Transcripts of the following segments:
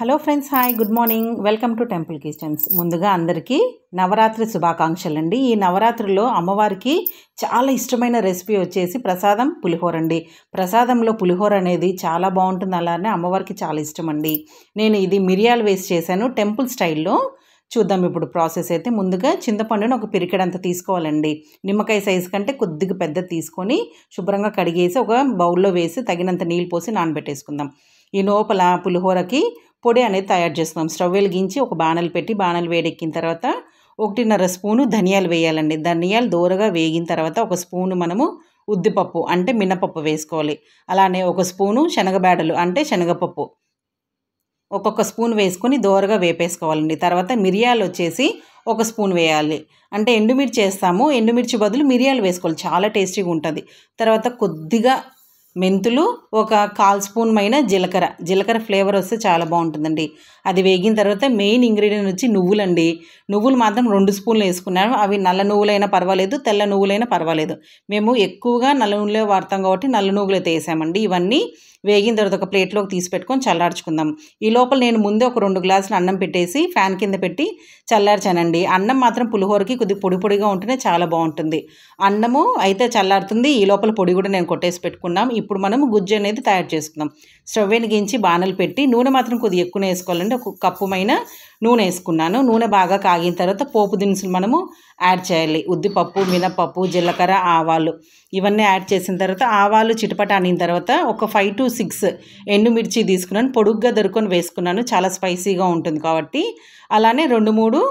hello friends hi good morning welcome to temple kitchens ముందుగా అందరికీ నవరాత్రి శుభాకాంక్షలు అండి ఈ నవరాత్రిలో అమ్మవారికి చాలా ఇష్టమైన రెసిపీ వచ్చేసి ప్రసాదం పులిహోర అండి ప్రసాదంలో పులిహోర అనేది చాలా బాగుంటుంది అలానే అమ్మవారికి చాలా ఇష్టం అండి నేను ఇది మిరియాలు వేసి చేశాను టెంపుల్ స్టైల్లో చూద్దాం ఇప్పుడు ప్రాసెస్ అయితే ముందుగా చింతపండును ఒక పిరికెడంత తీసుకోవాలండి నిమ్మకాయ సైజు కంటే కొద్దిగా పెద్ద తీసుకొని శుభ్రంగా కడిగేసి ఒక బౌల్లో వేసి తగినంత నీళ్ళు పోసి నానబెట్టేసుకుందాం ఈ లోపల పులిహోరకి పొడి అనేది తయారు చేసుకుందాం స్టవ్ వెలిగించి ఒక బాణలు పెట్టి బాణలు వేడెక్కిన తర్వాత ఒకటిన్నర స్పూను ధనియాలు వేయాలండి ధనియాలు దూరగా వేగిన తర్వాత ఒక స్పూను మనము ఉద్దిపప్పు అంటే మినపప్పు వేసుకోవాలి అలానే ఒక స్పూను శనగబేడలు అంటే శనగపప్పు ఒక్కొక్క స్పూన్ వేసుకొని దోరగా వేపేసుకోవాలండి తర్వాత మిరియాలు వచ్చేసి ఒక స్పూన్ వేయాలి అంటే ఎండుమిర్చి వేస్తాము ఎండుమిర్చి బదులు మిరియాలు వేసుకోవాలి చాలా టేస్టీగా ఉంటుంది తర్వాత కొద్దిగా మెంతులు ఒక కాల్ స్పూన్ మైన జీలకర్ర జీలకర్ర ఫ్లేవర్ వస్తే చాలా బాగుంటుందండి అది వేగిన తర్వాత మెయిన్ ఇంగ్రీడియంట్ వచ్చి నువ్వులండి నువ్వులు మాత్రం రెండు స్పూన్లు వేసుకున్నాను అవి నల్ల నువ్వులైనా పర్వాలేదు తెల్ల నువ్వులైనా పర్వాలేదు మేము ఎక్కువగా నల్ల నువ్వులే వాడతాం కాబట్టి నల్ల నువ్వులు అయితే వేసామండి ఇవన్నీ వేగిన తర్వాత ఒక ప్లేట్లోకి తీసి పెట్టుకొని చల్లార్చుకుందాం ఈ లోపల నేను ముందే ఒక రెండు గ్లాసులు అన్నం పెట్టేసి ఫ్యాన్ కింద పెట్టి చల్లార్చానండి అన్నం మాత్రం పులిహోరకి కొద్దిగా పొడి పొడిగా ఉంటేనే చాలా బాగుంటుంది అన్నము అయితే చల్లారుతుంది ఈ లోపల పొడి కూడా నేను కొట్టేసి పెట్టుకున్నాం ఇప్పుడు మనం గుజ్జు అనేది తయారు చేసుకుందాం స్టవ్ వెలిగించి బాణలు పెట్టి నూనె మాత్రం కొద్దిగా ఎక్కువ వేసుకోవాలండి ఒక కప్పుమైన నూనె వేసుకున్నాను నూనె బాగా కాగిన తర్వాత పోపు దినుసులు మనము యాడ్ చేయాలి ఉద్దిపప్పు మినపప్పు జీలకర్ర ఆవాలు ఇవన్నీ యాడ్ చేసిన తర్వాత ఆవాలు చిటపట అనిన తర్వాత ఒక ఫైవ్ టు సిక్స్ ఎండుమిర్చి తీసుకున్నాను పొడుగ్గా దొరుకుని వేసుకున్నాను చాలా స్పైసీగా ఉంటుంది కాబట్టి అలానే రెండు మూడు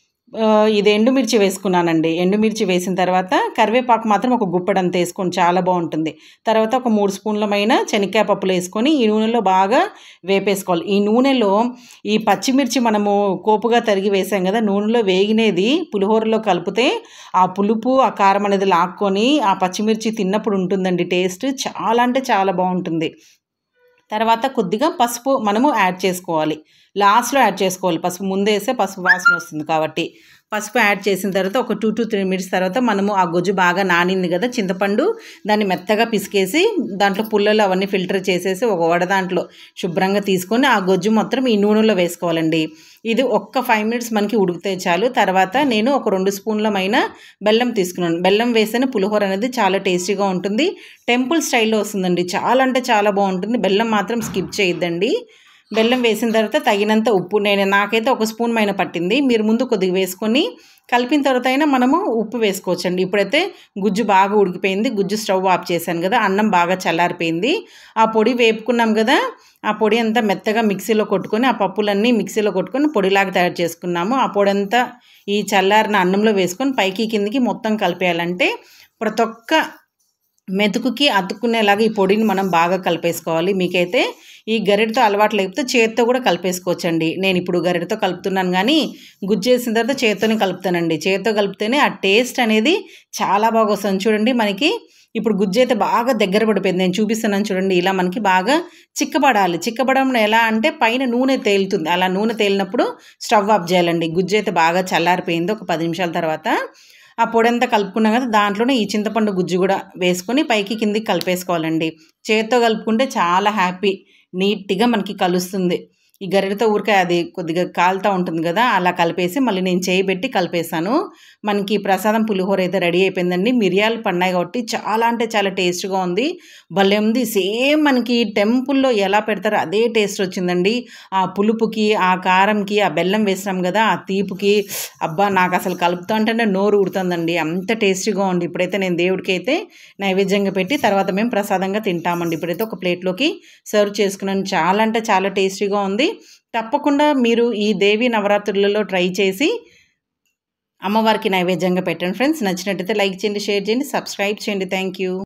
ఇది ఎండుమిర్చి వేసుకున్నానండి ఎండుమిర్చి వేసిన తర్వాత కరివేపాకు మాత్రం ఒక గుప్పడంత వేసుకొని చాలా బాగుంటుంది తర్వాత ఒక మూడు స్పూన్లమైన శనక్కాయ పప్పులు వేసుకొని ఈ నూనెలో బాగా వేపేసుకోవాలి ఈ నూనెలో ఈ పచ్చిమిర్చి మనము కోపుగా తరిగి వేసాం కదా నూనెలో వేగినేది పులిహోరలో కలిపితే ఆ పులుపు ఆ కారం అనేది లాక్కొని ఆ పచ్చిమిర్చి తిన్నప్పుడు ఉంటుందండి టేస్ట్ చాలా అంటే చాలా బాగుంటుంది తర్వాత కొద్దిగా పసుపు మనము యాడ్ చేసుకోవాలి లాస్ట్లో యాడ్ చేసుకోవాలి పసుపు ముందే వేస్తే పసుపు వాసన వస్తుంది కాబట్టి పసుపు యాడ్ చేసిన తర్వాత ఒక టూ టు త్రీ మినిట్స్ తర్వాత మనము ఆ గొజ్జు బాగా నానింది కదా చింతపండు దాన్ని మెత్తగా పిసికేసి దాంట్లో పుల్లలు అవన్నీ ఫిల్టర్ చేసేసి ఒక వడ దాంట్లో శుభ్రంగా తీసుకొని ఆ గొజ్జు మొత్తం ఈ నూనెలో వేసుకోవాలండి ఇది ఒక్క ఫైవ్ మినిట్స్ మనకి ఉడికితే చాలు తర్వాత నేను ఒక రెండు స్పూన్లమైన బెల్లం తీసుకున్నాను బెల్లం వేస్తేనే పులిహోర అనేది చాలా టేస్టీగా ఉంటుంది టెంపుల్ స్టైల్లో వస్తుందండి చాలా అంటే చాలా బాగుంటుంది బెల్లం మాత్రం స్కిప్ చేయొద్దండి బెల్లం వేసిన తర్వాత తగినంత ఉప్పు నేను నాకైతే ఒక స్పూన్ మైన పట్టింది మీరు ముందు కొద్దిగా వేసుకొని కలిపిన తర్వాత అయినా మనము ఉప్పు వేసుకోవచ్చండి ఇప్పుడైతే గుజ్జు బాగా ఉడికిపోయింది గుజ్జు స్టవ్ ఆఫ్ చేశాను కదా అన్నం బాగా చల్లారిపోయింది ఆ పొడి వేపుకున్నాం కదా ఆ పొడి అంతా మెత్తగా మిక్సీలో కొట్టుకొని ఆ పప్పులన్నీ మిక్సీలో కొట్టుకొని పొడిలాగా తయారు చేసుకున్నాము ఆ పొడి అంతా ఈ చల్లారిన అన్నంలో వేసుకొని పైకి కిందికి మొత్తం కలిపేయాలంటే ప్రతి ఒక్క మెతుకుకి అతుక్కునేలాగా ఈ పొడిని మనం బాగా కలిపేసుకోవాలి మీకైతే ఈ గరిటతో అలవాటు లేకపోతే చేతితో కూడా కలిపేసుకోవచ్చండి నేను ఇప్పుడు గరిటతో కలుపుతున్నాను కానీ గుజ్జేసిన తర్వాత చేతితోనే కలుపుతానండి చేతితో కలిపితేనే ఆ టేస్ట్ అనేది చాలా బాగా వస్తుంది చూడండి మనకి ఇప్పుడు గుజ్జు అయితే బాగా దగ్గర పడిపోయింది నేను చూపిస్తున్నాను చూడండి ఇలా మనకి బాగా చిక్కబడాలి చిక్కబడడం ఎలా అంటే పైన నూనె తేలుతుంది అలా నూనె తేలినప్పుడు స్టవ్ ఆఫ్ చేయాలండి గుజ్జు అయితే బాగా చల్లారిపోయింది ఒక పది నిమిషాల తర్వాత ఆ పొడి అంతా కలుపుకున్నాం కదా దాంట్లోనే ఈ చింతపండు గుజ్జు కూడా వేసుకొని పైకి కిందికి కలిపేసుకోవాలండి చేత్తో కలుపుకుంటే చాలా హ్యాపీ నీట్గా మనకి కలుస్తుంది ఈ గరిటతో ఊరికే అది కొద్దిగా కాలుతూ ఉంటుంది కదా అలా కలిపేసి మళ్ళీ నేను చేయి పెట్టి కలిపేసాను మనకి ప్రసాదం పులిహోర అయితే రెడీ అయిపోయిందండి మిరియాలు పన్నాయి కాబట్టి చాలా అంటే చాలా టేస్ట్గా ఉంది భలే ఉంది సేమ్ మనకి టెంపుల్లో ఎలా పెడతారో అదే టేస్ట్ వచ్చిందండి ఆ పులుపుకి ఆ కారంకి ఆ బెల్లం వేసినాం కదా ఆ తీపుకి అబ్బా నాకు అసలు కలుపుతా అంటేనే నోరు ఉడుతుందండి అంత టేస్టీగా ఉంది ఇప్పుడైతే నేను దేవుడికి అయితే నైవేద్యంగా పెట్టి తర్వాత మేము ప్రసాదంగా తింటామండి ఇప్పుడైతే ఒక ప్లేట్లోకి సర్వ్ చేసుకున్నాను చాలా అంటే చాలా టేస్టీగా ఉంది తప్పకుండా మీరు ఈ దేవి నవరాత్రులలో ట్రై చేసి అమ్మవారికి నైవేద్యంగా పెట్టండి ఫ్రెండ్స్ నచ్చినట్టయితే లైక్ చేయండి షేర్ చేయండి సబ్స్క్రైబ్ చేయండి థ్యాంక్ యూ